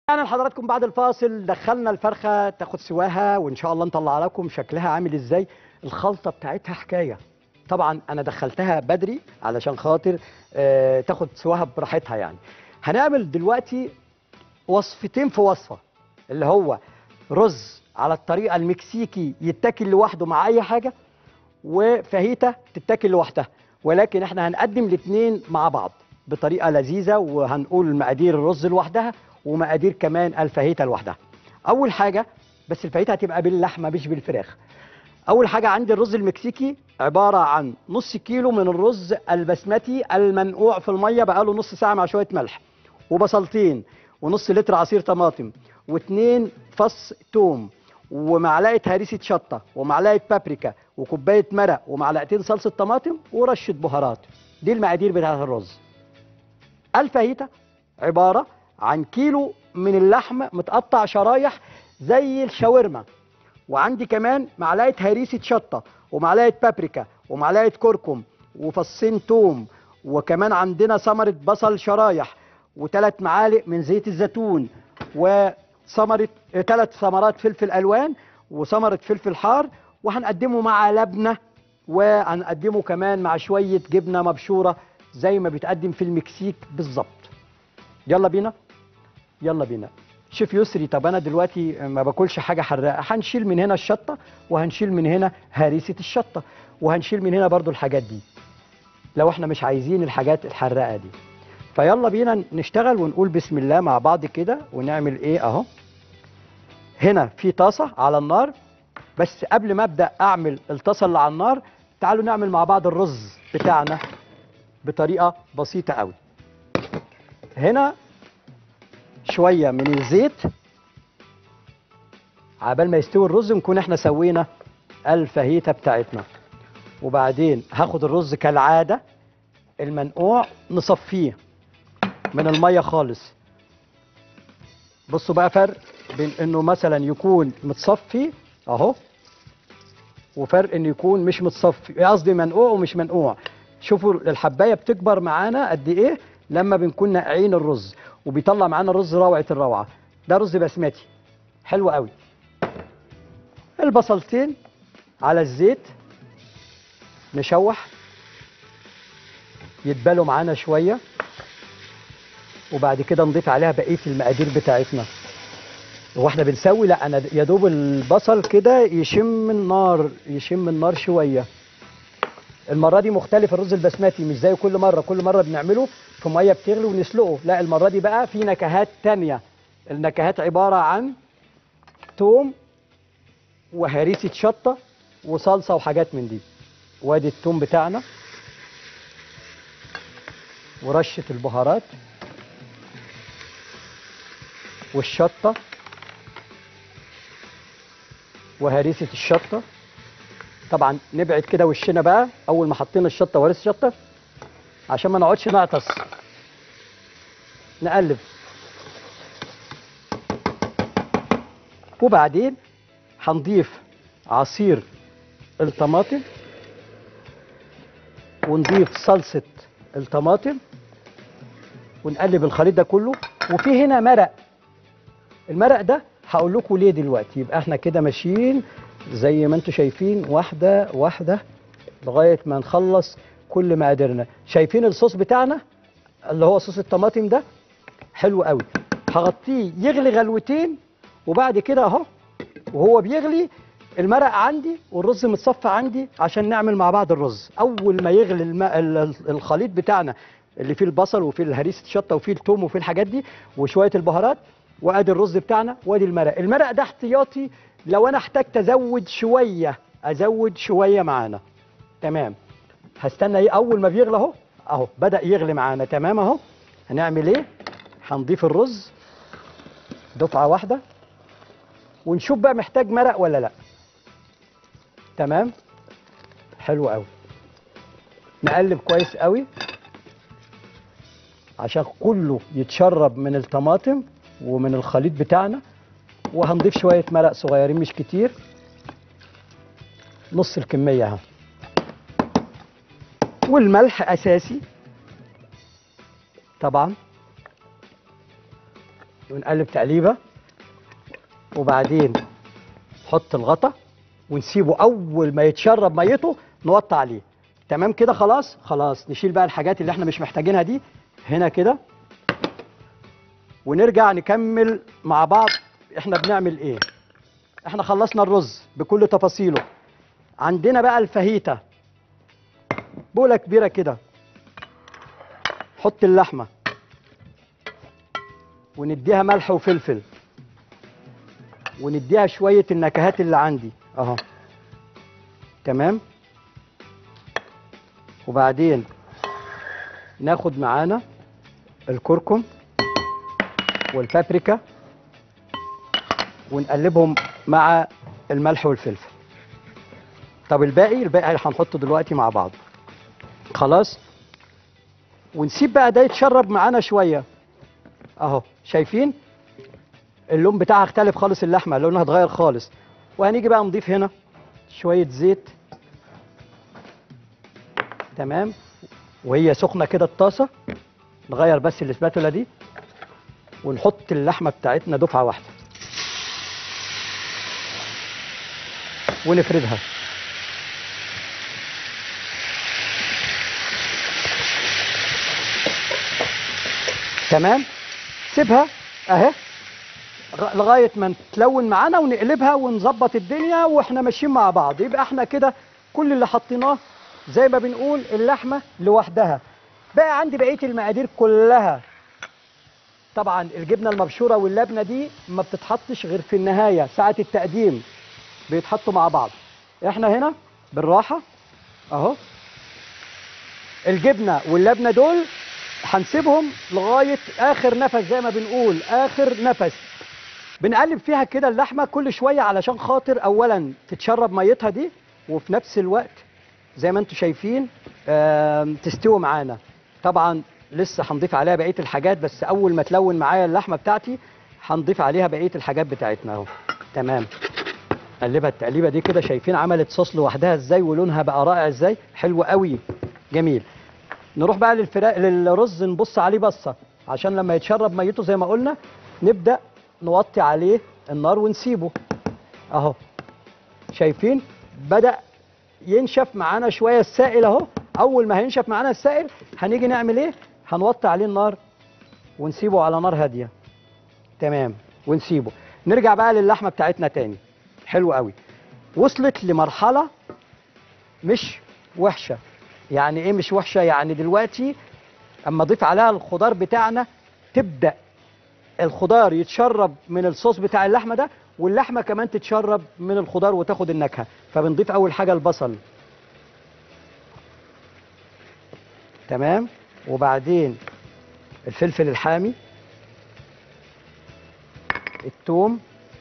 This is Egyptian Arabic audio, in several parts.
يعني لحضراتكم بعد الفاصل دخلنا الفرخه تاخد سواها وان شاء الله نطلع لكم شكلها عامل ازاي الخلطه بتاعتها حكايه طبعا انا دخلتها بدري علشان خاطر آه تاخد سواها براحتها يعني هنعمل دلوقتي وصفتين في وصفه اللي هو رز على الطريقه المكسيكي يتاكل لوحده مع اي حاجه وفاهيتا تتاكل لوحدها ولكن احنا هنقدم الاثنين مع بعض بطريقه لذيذه وهنقول مقادير الرز لوحدها ومقادير كمان الفاهيتا لوحدها اول حاجه بس الفاهيتا هتبقى باللحمه مش بالفراخ اول حاجه عندي الرز المكسيكي عباره عن نص كيلو من الرز البسمتي المنقوع في الميه بقاله نص ساعه مع شويه ملح وبصلتين ونص لتر عصير طماطم واتنين فص توم ومعلقه هريسه شطه ومعلقه بابريكا وكوبايه مرق ومعلقتين صلصه طماطم ورشه بهارات دي المقادير بتاعه الرز الفاهيتا عباره عن كيلو من اللحم متقطع شرايح زي الشاورما وعندي كمان معلقه هريسه شطه ومعلقه بابريكا ومعلقه كركم وفصين توم وكمان عندنا ثمره بصل شرايح وثلاث معالق من زيت الزيتون وثمره ثلاث ثمرات فلفل الوان وثمره فلفل حار وهنقدمه مع لبنه وهنقدمه كمان مع شويه جبنه مبشوره زي ما بيتقدم في المكسيك بالظبط يلا بينا يلا بينا شيف يسري طب انا دلوقتي ما باكلش حاجه حراقه هنشيل من هنا الشطه وهنشيل من هنا هريسه الشطه وهنشيل من هنا برضو الحاجات دي لو احنا مش عايزين الحاجات الحراقه دي فيلا بينا نشتغل ونقول بسم الله مع بعض كده ونعمل ايه اهو هنا في طاسه على النار بس قبل ما ابدا اعمل الطاسه اللي على النار تعالوا نعمل مع بعض الرز بتاعنا بطريقه بسيطه قوي هنا شويه من الزيت عبال ما يستوي الرز نكون احنا سوينا الفاهيتا بتاعتنا وبعدين هاخد الرز كالعاده المنقوع نصفيه من الميه خالص بصوا بقى فرق بين انه مثلا يكون متصفي اهو وفرق انه يكون مش متصفي قصدي منقوع ومش منقوع شوفوا الحبايه بتكبر معانا قد ايه لما بنكون ناقعين الرز وبيطلع معانا الرز روعه الروعه ده رز بسمتي حلو قوي البصلتين على الزيت نشوح يتبالوا معانا شويه وبعد كده نضيف عليها بقيه المقادير بتاعتنا واحنا بنسوي لا انا يا دوب البصل كده يشم النار يشم النار شويه المره دي مختلف الرز البسمتي مش زي كل مره كل مره بنعمله في ميه بتغلي ونسلقه لا المره دي بقى في نكهات تانية النكهات عباره عن توم وهريسه شطه وصلصه وحاجات من دي وادي التوم بتاعنا ورشه البهارات والشطه وهريسه الشطه طبعا نبعد كده وشنا بقى اول ما حطينا الشطه وهريسه الشطه عشان ما نقعدش نعطس نقلب وبعدين هنضيف عصير الطماطم ونضيف صلصه الطماطم ونقلب الخليط ده كله وفي هنا مرق المرق ده هقول لكم ليه دلوقتي يبقى احنا كده ماشيين زي ما انتم شايفين واحده واحده لغايه ما نخلص كل مقاديرنا شايفين الصوص بتاعنا اللي هو صوص الطماطم ده حلو قوي هغطيه يغلي غلوتين وبعد كده اهو وهو بيغلي المرق عندي والرز متصفى عندي عشان نعمل مع بعض الرز اول ما يغلي الم... الخليط بتاعنا اللي فيه البصل وفيه الهريسه الشطه وفيه الثوم وفيه الحاجات دي وشويه البهارات وادي الرز بتاعنا وادي المرق المرق ده احتياطي لو انا احتجت ازود شويه ازود شويه معانا تمام هستنى ايه اول ما بيغلى اهو اهو بدا يغلي معانا تمام اهو هنعمل ايه هنضيف الرز دفعه واحده ونشوف بقى محتاج مرق ولا لا تمام حلو قوي نقلب كويس قوي عشان كله يتشرب من الطماطم ومن الخليط بتاعنا وهنضيف شويه مرق صغيرين مش كتير نص الكميه اهو والملح اساسي طبعا ونقلب تقليبه وبعدين نحط الغطا ونسيبه اول ما يتشرب ميته نوطي عليه تمام كده خلاص خلاص نشيل بقى الحاجات اللي احنا مش محتاجينها دي هنا كده ونرجع نكمل مع بعض احنا بنعمل ايه احنا خلصنا الرز بكل تفاصيله عندنا بقى الفاهيتا بولة كبيرة كده حط اللحمة ونديها ملح وفلفل ونديها شوية النكهات اللي عندي اهو تمام وبعدين ناخد معانا الكركم والبابريكا ونقلبهم مع الملح والفلفل طب الباقي الباقي هنحطه دلوقتي مع بعض خلاص ونسيب بقى ده يتشرب معانا شويه اهو شايفين اللون بتاعها اختلف خالص اللحمه لونها اتغير خالص وهنيجي بقى نضيف هنا شويه زيت تمام وهي سخنه كده الطاسه نغير بس الاسباتولا دي ونحط اللحمه بتاعتنا دفعه واحده ونفردها تمام سيبها اهي غ- لغايه ما تلون معانا ونقلبها ونظبط الدنيا واحنا ماشيين مع بعض يبقى احنا كده كل اللي حطيناه زي ما بنقول اللحمه لوحدها بقى عندي بقيه المقادير كلها طبعا الجبنه المبشوره واللبنه دي ما بتتحطش غير في النهايه ساعه التقديم بيتحطوا مع بعض احنا هنا بالراحه اهو الجبنه واللبنه دول هنسيبهم لغايه اخر نفس زي ما بنقول اخر نفس بنقلب فيها كده اللحمه كل شويه علشان خاطر اولا تتشرب ميتها دي وفي نفس الوقت زي ما انتم شايفين آم، تستوي معانا طبعا لسه هنضيف عليها بقيه الحاجات بس اول ما تلون معايا اللحمه بتاعتي هنضيف عليها بقيه الحاجات بتاعتنا اهو تمام قلبها التقليبه دي كده شايفين عملت صوص لوحدها ازاي ولونها بقى رائع ازاي حلو قوي جميل نروح بقى للفراخ للرز نبص عليه بصه عشان لما يتشرب ميته زي ما قلنا نبدا نوطي عليه النار ونسيبه اهو شايفين بدا ينشف معانا شويه السائل اهو اول ما هينشف معانا السائل هنيجي نعمل ايه هنوطي عليه النار ونسيبه على نار هاديه تمام ونسيبه نرجع بقى للحمه بتاعتنا تاني حلو قوي وصلت لمرحله مش وحشه يعني ايه مش وحشه يعني دلوقتي اما اضيف عليها الخضار بتاعنا تبدا الخضار يتشرب من الصوص بتاع اللحمه ده واللحمه كمان تتشرب من الخضار وتاخد النكهه فبنضيف اول حاجه البصل تمام وبعدين الفلفل الحامي الثوم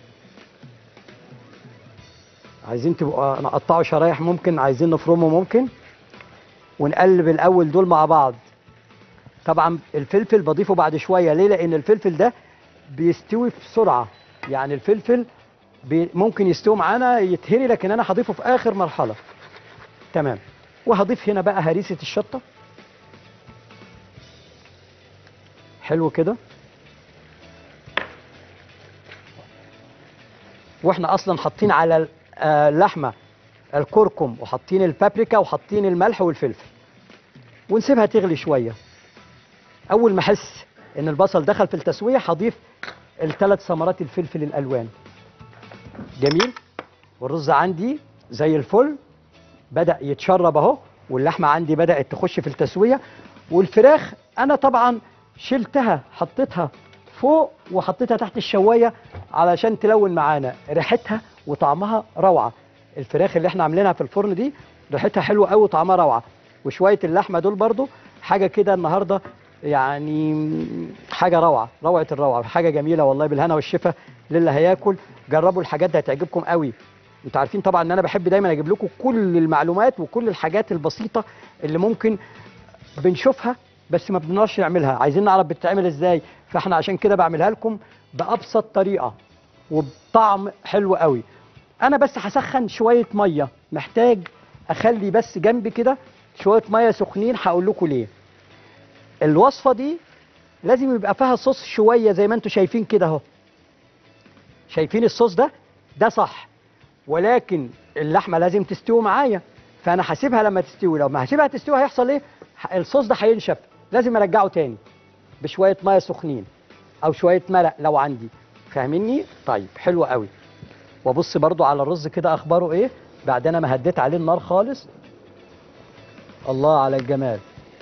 عايزين تبقى نقطعه شرايح ممكن عايزين نفرمه ممكن ونقلب الاول دول مع بعض طبعا الفلفل بضيفه بعد شويه ليه لان الفلفل ده بيستوي بسرعه يعني الفلفل بي ممكن يستوي معانا يتهري لكن انا هضيفه في اخر مرحله تمام وهضيف هنا بقى هريسه الشطه حلو كده واحنا اصلا حاطين على ال- آه، اللحمه الكركم وحاطين البابريكا وحاطين الملح والفلفل ونسيبها تغلي شويه اول ما احس ان البصل دخل في التسويه هضيف الثلاث ثمرات الفلفل الالوان جميل والرز عندي زي الفل بدا يتشرب اهو واللحمه عندي بدات تخش في التسويه والفراخ انا طبعا شلتها حطيتها فوق وحطيتها تحت الشوايه علشان تلون معانا ريحتها وطعمها روعه الفراخ اللي احنا عاملينها في الفرن دي ريحتها حلوه قوي وطعمها روعه وشويه اللحمه دول برضو حاجه كده النهارده يعني حاجه روعه روعه الروعه حاجه جميله والله بالهنا والشفا للي هياكل جربوا الحاجات دي هتعجبكم قوي انتوا عارفين طبعا ان انا بحب دايما اجيب لكم كل المعلومات وكل الحاجات البسيطه اللي ممكن بنشوفها بس ما بنقدرش نعملها عايزين نعرف بتتعمل ازاي فاحنا عشان كده بعملها لكم بابسط طريقه وبطعم حلو قوي انا بس هسخن شويه ميه محتاج اخلي بس جنبي كده شويه ميه سخنين هقول لكم ليه الوصفه دي لازم يبقى فيها صوص شويه زي ما انتم شايفين كده اهو شايفين الصوص ده ده صح ولكن اللحمه لازم تستوي معايا فانا هسيبها لما تستوي لو ما هسيبها تستوي هيحصل ايه ح- الصوص ده هينشف لازم ارجعه تاني بشويه ميه سخنين او شويه مرق لو عندي فاهميني طيب حلو قوي وابص برضو على الرز كده اخباره ايه بعد انا ما هديت عليه النار خالص الله على الجمال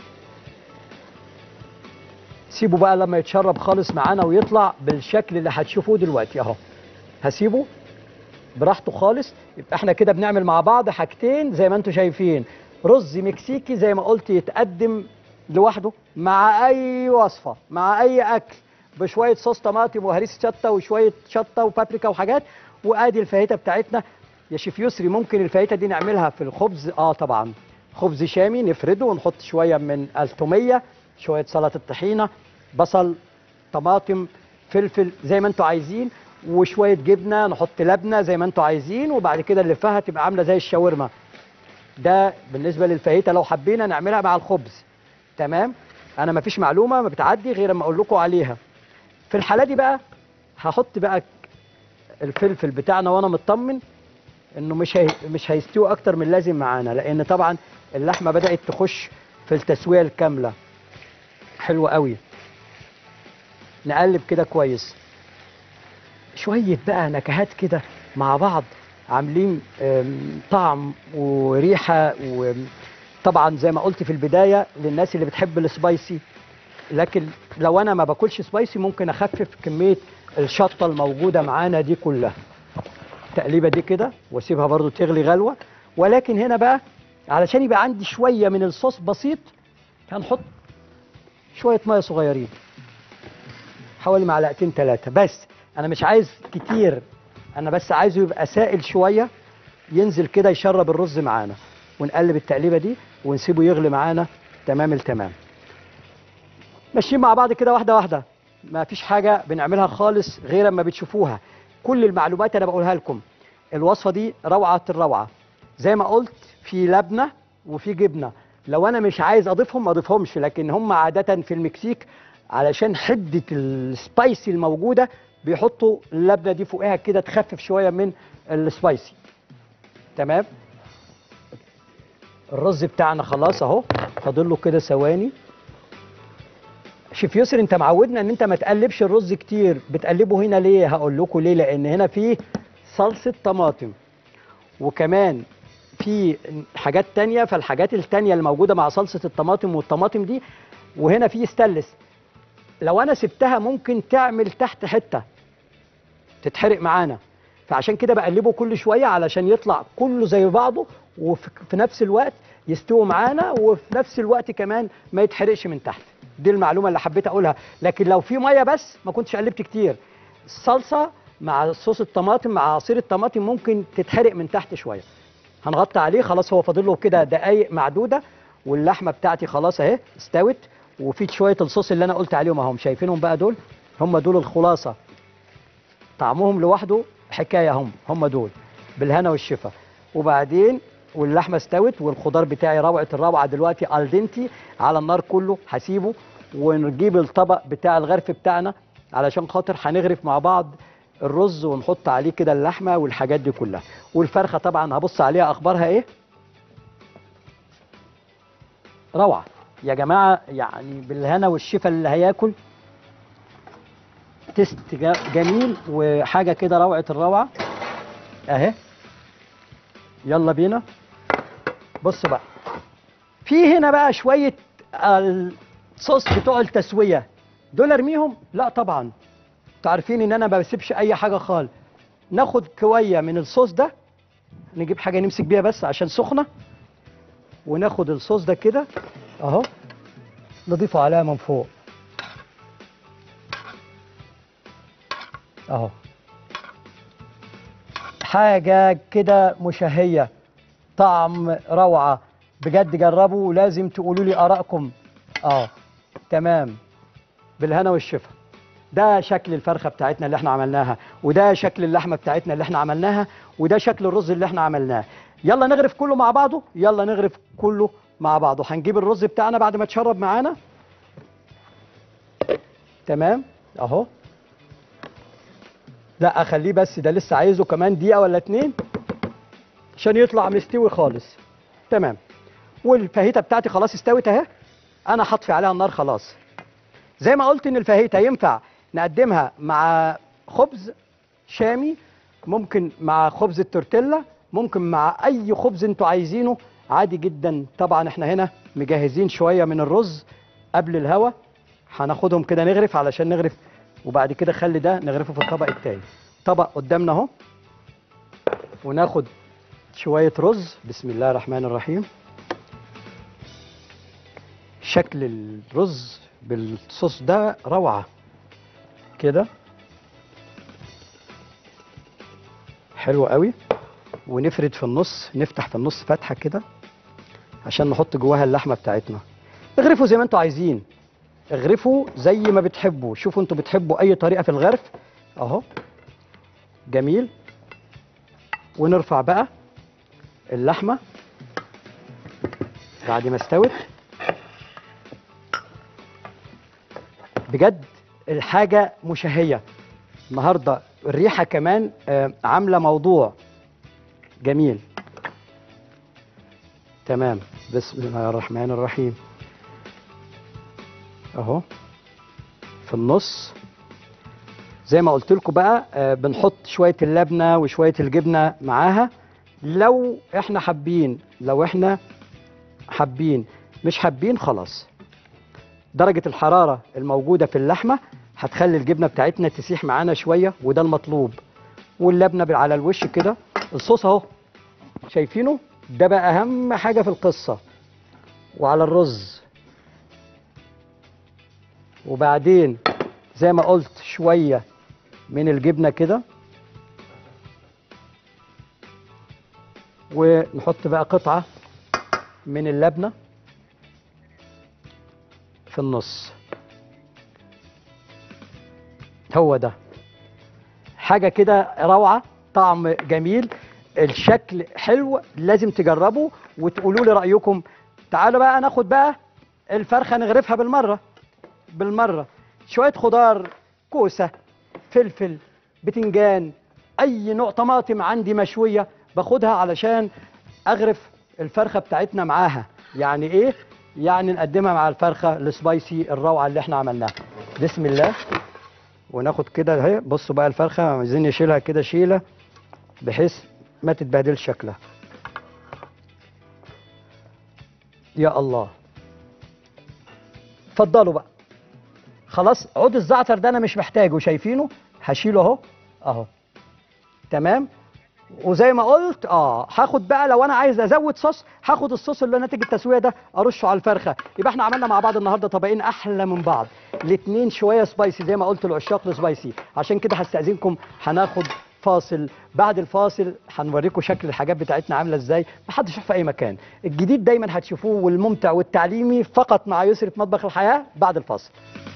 سيبه بقى لما يتشرب خالص معانا ويطلع بالشكل اللي هتشوفوه دلوقتي اهو هسيبه براحته خالص يبقى احنا كده بنعمل مع بعض حاجتين زي ما انتم شايفين رز مكسيكي زي ما قلت يتقدم لوحده مع اي وصفه مع اي اكل بشويه صوص طماطم وهريسه شطه وشويه شطه وبابريكا وحاجات وادي الفاهيتا بتاعتنا يا شيف يسري ممكن الفاهيتا دي نعملها في الخبز اه طبعا خبز شامي نفرده ونحط شويه من التوميه شويه سلطه طحينه بصل طماطم فلفل زي ما انتوا عايزين وشويه جبنه نحط لبنه زي ما انتوا عايزين وبعد كده نلفها تبقى عامله زي الشاورما ده بالنسبه للفاهيتا لو حبينا نعملها مع الخبز تمام انا مفيش معلومه ما بتعدي غير اما اقول لكم عليها في الحاله دي بقى هحط بقى الفلفل بتاعنا وانا مطمن انه مش هي... مش هيستوي اكتر من اللازم معانا لان طبعا اللحمه بدات تخش في التسويه الكامله حلو قوي نقلب كده كويس شويه بقى نكهات كده مع بعض عاملين آم، طعم وريحه وطبعا زي ما قلت في البدايه للناس اللي بتحب السبايسي لكن لو انا ما باكلش سبايسي ممكن اخفف كميه الشطه الموجوده معانا دي كلها التقليبه دي كده واسيبها برضو تغلي غلوه ولكن هنا بقى علشان يبقى عندي شويه من الصوص بسيط هنحط شويه ميه صغيرين حوالي معلقتين ثلاثه بس انا مش عايز كتير انا بس عايزه يبقى سائل شويه ينزل كده يشرب الرز معانا ونقلب التقليبه دي ونسيبه يغلي معانا تمام التمام ماشيين مع بعض كده واحده واحده ما فيش حاجه بنعملها خالص غير اما بتشوفوها كل المعلومات انا بقولها لكم الوصفه دي روعه الروعه زي ما قلت في لبنه وفي جبنه لو انا مش عايز اضيفهم ما اضيفهمش لكن هم عاده في المكسيك علشان حده السبايسي الموجوده بيحطوا اللبنه دي فوقها كده تخفف شويه من السبايسي تمام الرز بتاعنا خلاص اهو فاضل له كده ثواني شيف يسر انت معودنا ان انت ما تقلبش الرز كتير بتقلبه هنا ليه هقول لكم ليه لان هنا فيه صلصه طماطم وكمان في حاجات تانية فالحاجات التانية الموجودة مع صلصة الطماطم والطماطم دي وهنا في ستانلس لو انا سبتها ممكن تعمل تحت حتة تتحرق معانا فعشان كده بقلبه كل شوية علشان يطلع كله زي بعضه وفي في نفس الوقت يستوي معانا وفي نفس الوقت كمان ما يتحرقش من تحت دي المعلومة اللي حبيت اقولها لكن لو في مية بس ما كنتش قلبت كتير الصلصة مع صوص الطماطم مع عصير الطماطم ممكن تتحرق من تحت شوية هنغطي عليه خلاص هو فاضل له كده دقايق معدودة واللحمة بتاعتي خلاص اهي استوت وفي شوية الصوص اللي انا قلت عليهم اهم شايفينهم بقى دول هم دول الخلاصة طعمهم لوحده حكاية هم هم دول بالهنا والشفا وبعدين واللحمه استوت والخضار بتاعي روعه الروعه دلوقتي الدنتي على النار كله هسيبه ونجيب الطبق بتاع الغرف بتاعنا علشان خاطر هنغرف مع بعض الرز ونحط عليه كده اللحمه والحاجات دي كلها والفرخه طبعا هبص عليها اخبارها ايه روعه يا جماعه يعني بالهنا والشفا اللي هياكل تيست جا- جميل وحاجه كده روعه الروعه اهي يلا بينا بص بقى في هنا بقى شويه الصوص بتوع التسويه دول ارميهم لا طبعا انتوا عارفين ان انا ما بسيبش اي حاجه خالص ناخد كويه من الصوص ده نجيب حاجه نمسك بيها بس عشان سخنه وناخد الصوص ده كده اهو نضيفه عليها من فوق اهو حاجه كده مشهيه طعم روعه بجد جربوا ولازم تقولوا لي ارائكم اه تمام بالهنا والشفا ده شكل الفرخه بتاعتنا اللي احنا عملناها وده شكل اللحمه بتاعتنا اللي احنا عملناها وده شكل الرز اللي احنا عملناه يلا نغرف كله مع بعضه يلا نغرف كله مع بعضه هنجيب الرز بتاعنا بعد ما تشرب معانا تمام اهو لا اخليه بس ده لسه عايزه كمان دقيقه ولا اتنين عشان يطلع مستوي خالص تمام والفاهيتا بتاعتي خلاص استوت اهي انا هطفي عليها النار خلاص زي ما قلت ان الفاهيتا ينفع نقدمها مع خبز شامي ممكن مع خبز التورتيلا ممكن مع اي خبز انتوا عايزينه عادي جدا طبعا احنا هنا مجهزين شويه من الرز قبل الهوا هناخدهم كده نغرف علشان نغرف وبعد كده خلي ده نغرفه في الطبق التاني طبق قدامنا اهو وناخد شويه رز بسم الله الرحمن الرحيم شكل الرز بالصوص ده روعه كده حلو قوي ونفرد في النص نفتح في النص فتحه كده عشان نحط جواها اللحمه بتاعتنا اغرفوا زي ما انتوا عايزين اغرفوا زي ما بتحبوا شوفوا انتوا بتحبوا اي طريقه في الغرف اهو جميل ونرفع بقى اللحمه بعد ما استوت بجد الحاجه مشهيه النهارده الريحه كمان آه، عامله موضوع جميل تمام بسم الله الرحمن الرحيم اهو في النص زي ما قلت لكم بقى آه، بنحط شويه اللبنه وشويه الجبنه معاها لو احنا حابين لو احنا حابين مش حابين خلاص درجه الحراره الموجوده في اللحمه هتخلي الجبنه بتاعتنا تسيح معانا شويه وده المطلوب واللبنه بال- على الوش كده الصوص اهو شايفينه ده بقى اهم حاجه في القصه وعلى الرز وبعدين زي ما قلت شويه من الجبنه كده ونحط بقى قطعه من اللبنه في النص هو ده حاجه كده روعه طعم جميل الشكل حلو لازم تجربوا وتقولوا لي رايكم تعالوا بقى ناخد بقى الفرخه نغرفها بالمره بالمره شويه خضار كوسه فلفل بتنجان اي نوع طماطم عندي مشويه باخدها علشان اغرف الفرخه بتاعتنا معاها يعني ايه يعني نقدمها مع الفرخه السبايسي الروعه اللي احنا عملناها بسم الله وناخد كده اهي بصوا بقى الفرخه عايزين نشيلها كده شيله بحيث ما تتبهدلش شكلها يا الله اتفضلوا بقى خلاص عود الزعتر ده انا مش محتاجه شايفينه هشيله اهو اهو تمام وزي ما قلت اه هاخد بقى لو انا عايز ازود صوص هاخد الصوص اللي ناتج التسويه ده ارشه على الفرخه يبقى احنا عملنا مع بعض النهارده طبقين احلى من بعض الاثنين شويه سبايسي زي ما قلت لعشاق السبايسي عشان كده هستاذنكم هناخد فاصل بعد الفاصل هنوريكم شكل الحاجات بتاعتنا عامله ازاي محدش يشوف في اي مكان الجديد دايما هتشوفوه والممتع والتعليمي فقط مع يسرة مطبخ الحياه بعد الفاصل